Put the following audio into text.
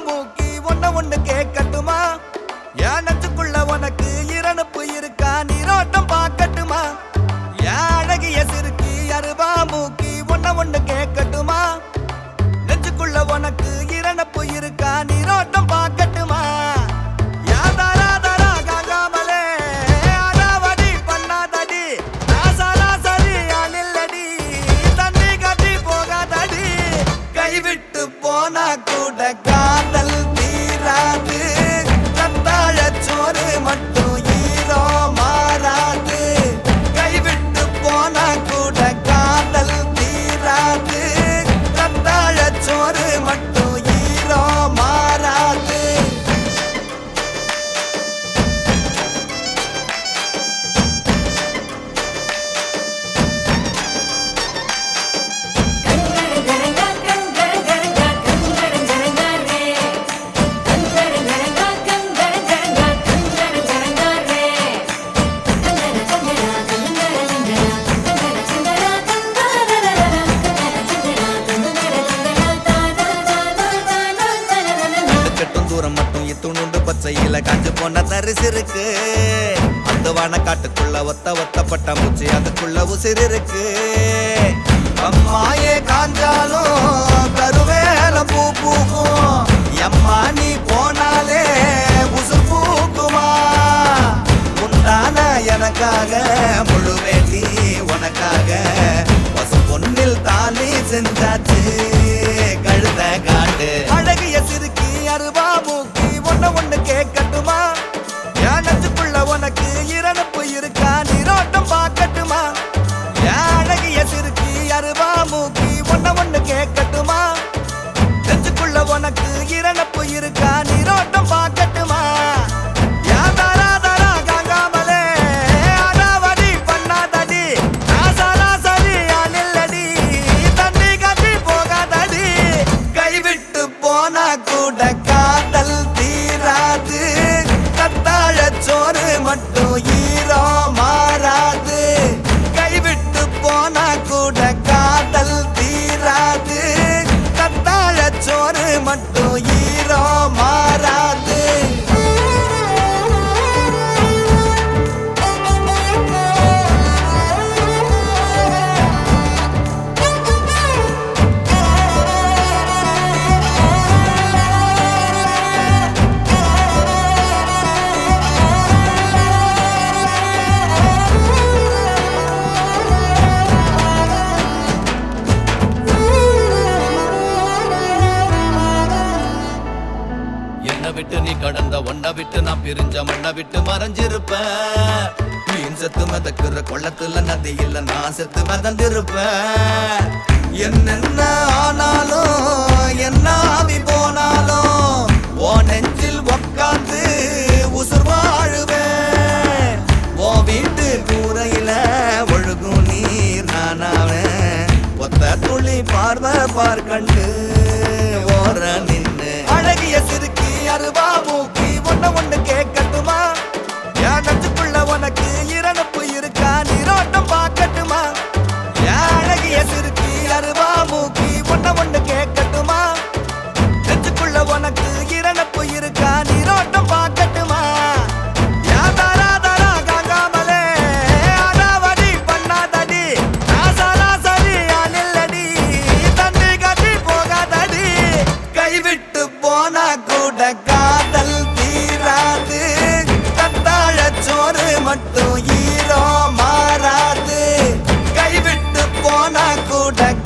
மூக்கி ஒன்ன ஒண்ணு கேட்கட்டுமா என் நெஞ்சுக்குள்ள உனக்கு இரணுப்பு இருக்கா நீரோட்டம் பார்க்கட்டுமா என் அழகிய சிறுக்கி அருவா மூக்கி ஒன்ன ஒண்ணு கேட்கட்டுமா நெஞ்சுக்குள்ள உனக்கு இரணப்பு இருக்கா நீரோட்டம் பார்க்கட்டுமா யாதாரா தாரா காங்காமலே அடாவடி பண்ணாதடி ராசாரா சரி ஆளில்லடி தண்ணி கட்டி போகாதடி கைவிட்டு போனா கூட காதல் தீராது கத்தாழ சோறு மட்டும் ஈரோ மாறாது கைவிட்டு போனா கூட காதல் தீராது கத்தாழ சோறு மட்டும் ஈரோ மாறாது கட்டும் தூரம் மட்டும் இத்துணுண்டு பச்சையில காஞ்சு போன தரிசு இருக்கு அந்த வான காட்டுக்குள்ள ஒத்த ஒத்த பட்டாம்பூச்சி அதுக்குள்ள உசிர் இருக்கு அம்மாயே காஞ்சாலும் கருவேல பூ பூக்கும் எம்மா நீ போனாலே உசு பூக்குமா உண்டான எனக்காக முழு வேண்டி உனக்காக பசு பொன்னில் தாலி செஞ்சாச்சு கழுத காட்டு அழகிய சிறுக்கி அருவா மூக்கி ஒன்ன ஒண்ணு கேட்கட்டுமா என் நெஞ்சுக்குள்ள உனக்கு இரணுப்பு இருக்கா நீரோட்டம் பார்க்கட்டுமா என் அழகிய சிறுக்கி அருவா மூக்கி ஒன்ன ஒண்ணு கேட்கட்டுமா நெஞ்சுக்குள்ள உனக்கு இரணப்பு இருக்கா நீரோட்டம் பார்க்கட்டுமா யா தாரா தாரா காங்காமலே அடாவடி பண்ணாதடி ராசாரா சரி ஆளில்லடி தண்ணி கட்டி போகாதடி கைவிட்டு போனா கூட காதல் தீராது கத்தாழ சோறு மட்டும் ஈரோ மாறாது கைவிட்டு போனா கூட காதல் தீராது கத்தாழ சோறு மட்டும் ஈரோ மாறாது என்னை விட்டு நீ கடந்த ஒன்ன விட்டு நான் பிரிஞ்ச மண்ணை விட்டு மறைஞ்சிருப்பேன் மீன் செத்து மிதக்குற கொள்ளத்துல நதி இல்ல நான் செத்து மிதந்திருப்பேன் என்னென்ன ஆனாலும் என்ன ஆவி போனாலும் ஓ நெஞ்சில் உக்காந்து உசுர் வாழுவேன் ஓ வீட்டு கூரையில ஒழுகும் நீர் நானாவேன் ஒத்த துளி பார்வை பார் கண்டு ஓர நின்னு அழகிய சிறுக்கி அருவா மூக்கி ஒன்ன ஒண்ணு கேட்கட்டுமா என் நெஞ்சுக்குள்ள உனக்கு இரணுப்பு இருக்கா நீரோட்டம் பார்க்கட்டுமா என் அழகிய சிறுக்கி அருவா மூக்கி ஒன்ன ஒண்ணு கேட்கட்டுமா நெஞ்சுக்குள்ள உனக்கு இரணப்பு இருக்கா நீரோட்டம் பார்க்கட்டுமா யா தாரா தாரா காங்காமலே அடாவடி பண்ணாதடி ராசாரா சரி ஆளில்லடி தண்ணி கட்டி போகாதடி கைவிட்டு போனா கூட காதல் தீராது கத்தாழ சோறு மட்டும் ஈரோ மாறாது கைவிட்டு போனா கூட